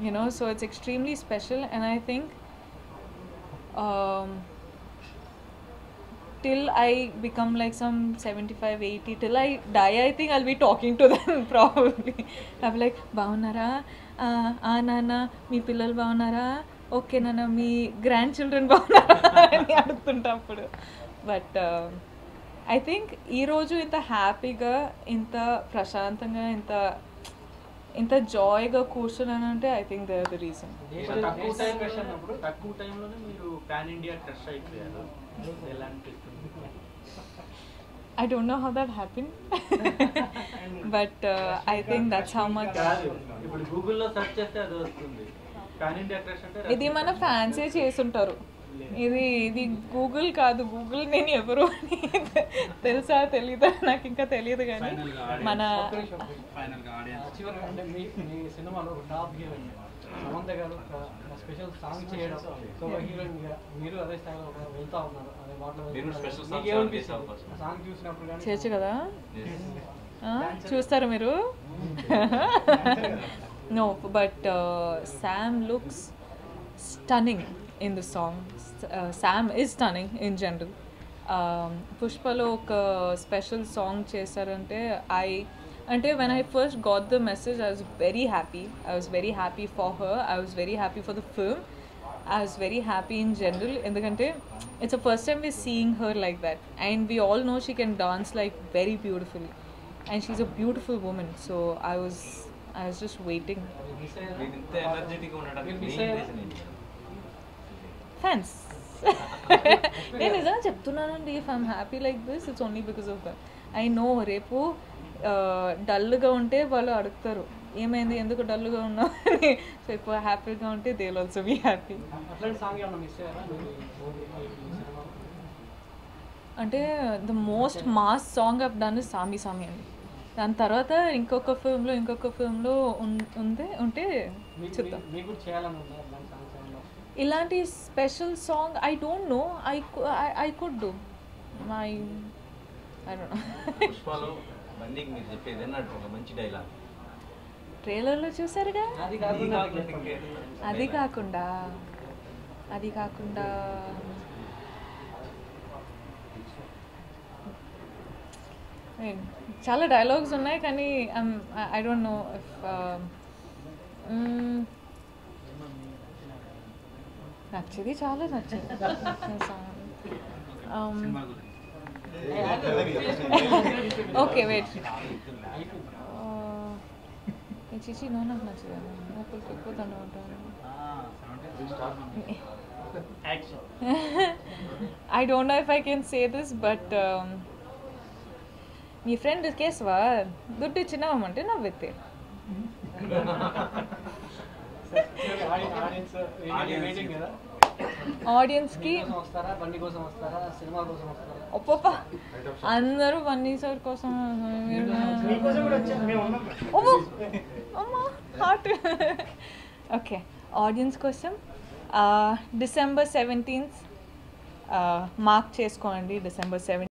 you know so it's extremely special and i think um, till i become like some 75 80 till i die i think i'll be talking to them probably i'll be like బాగున్నారా ఆ నాన్న మీ పిల్లలు బాగున్నారా okay నాన్న మీ grand children బాగున్నారా అని అడుగుతుంటా అప్పుడు but I think ఈరోజు ఇంత హ్యాపీగా ఇంత ప్రశాంతంగా ఇంత ఇంత జాయ్గా కూర్చున్నానంటే I think they the reason తక్కువ టైం అప్పుడు తక్కువ టైంలోనే మీరు పాన్ ఇండియా క్రష్ అయిపోయారు ఎలా అనిపిస్తుంది I don't know how that happened, but uh, I think that's how much. కాదు ఇప్పుడు గూగుల్లో సెర్చ్ చేస్తే అది వస్తుంది పాన్ ఇండియా క్రష్ అంటే ఇది మన ఫ్యాన్సే చేసుంటారు ఇది ఇది గూగుల్ కాదు గూగుల్ నేను ఎవరు అని తెలుసా తెలీదా నాకు ఇంకా తెలియదు కానీ మన ఫైనల్గా ఆడియన్స్ చివరిగా అంటే మీ మీ సినిమాలో ఒక టాప్ హీరోయిన్ సమంత గారు ఒక స్పెషల్ సాంగ్ చేయడం సో ఒక హీరోయిన్ గా మీరు అదే స్థాయిలో ఒక వెళ్తా ఉన్నారు అదే మాటలు మీరు special song మీకేమనిపిస్తుంది? చేశారు first. సాంగ్ చూసినప్పుడు కానీ చేయొచ్చు కదా ఆ, చూస్తారా మీరు no but Sam looks stunning in the song Sam is stunning in general పుష్పలో ఒక స్పెషల్ సాంగ్ చేశారంటే ఐ అంటే when I first got the message I was very happy I was very happy for her I was very happy for the film I was very happy in general ఎందుకంటే it's the first time we're seeing her like that and we all know she can dance like very beautifully and she's a beautiful woman so I was I was just waiting miss అయ్యారా? మీరు ఇంత ఎనర్జెటిక్గా ఉండడానికి మీరు miss main అయ్యారా? Reason ఏంటి fans నేను నిజంగా చెప్తున్నానండి if I'm happy like this it's only because of that I know రేపు డల్గా ఉంటే వాళ్ళు అడుగుతారు ఏమైంది ఎందుకు డల్గా ఉన్నావు అని సో ఇప్పుడు హ్యాపీగా ఉంటే దే ఆల్సో బీ హ్యాపీ అట్లాంటి సాంగ్ ఏమన్నా మిస్ అయ్యారా మీరు ఈ సినిమాలో? అంటే the most mass song of done సామి సామి అండి దాని తర్వాత ఇంకొక ఫిల్మ్లో ఇంకొక ఫిల్మ్లో ఉంది ఉంటే మీకు చూద్దాం మీకు కూడా చేయాలని ఉందా అట్లాంటి సాంగ్స్ ఏమన్నా ఇలాంటి special song I don't know I I could do my I don't know పుష్పలో బండికి మీరు చెప్పేది అన్నట్టు ఒక మంచి డైలాగ్ ట్రైలర్లో చూసారుగా అది కాకుండా అది కాకుండా అది కాకుండా ఏం, చాలా డైలాగ్స్ ఉన్నాయి కానీ ఐ డోంట్ నో ఇఫ్ నచ్చేది చాలా నచ్చింది ఓకే వెయిట్ చిచి నో నాకు నచ్చదు నాకు ఎక్కువ దండ ఉంటాను I don't know if I can say this, but um, మీ ఫ్రెండ్ కేశవా దుడ్డు ఇచ్చినామంటే నవ్వెత్తే ఆడియన్స్ వెయిటింగ్ కదా ఆడియన్స్కి కోసం వస్తారా బండి కోసం వస్తారా సినిమా కోసం వస్తారా ఒప్పప్ప అందరూ బన్నీ సార్ కోసం మీకోసం కూడా వచ్చాను మేము ఉన్నాం అమ్మో అమ్మా హార్ట్ ఓకే ఆడియన్స్ కోసం డిసెంబర్ సెవెంటీన్త్ మార్క్ చేసుకోండి డిసెంబర్ సెవెంటీన్త్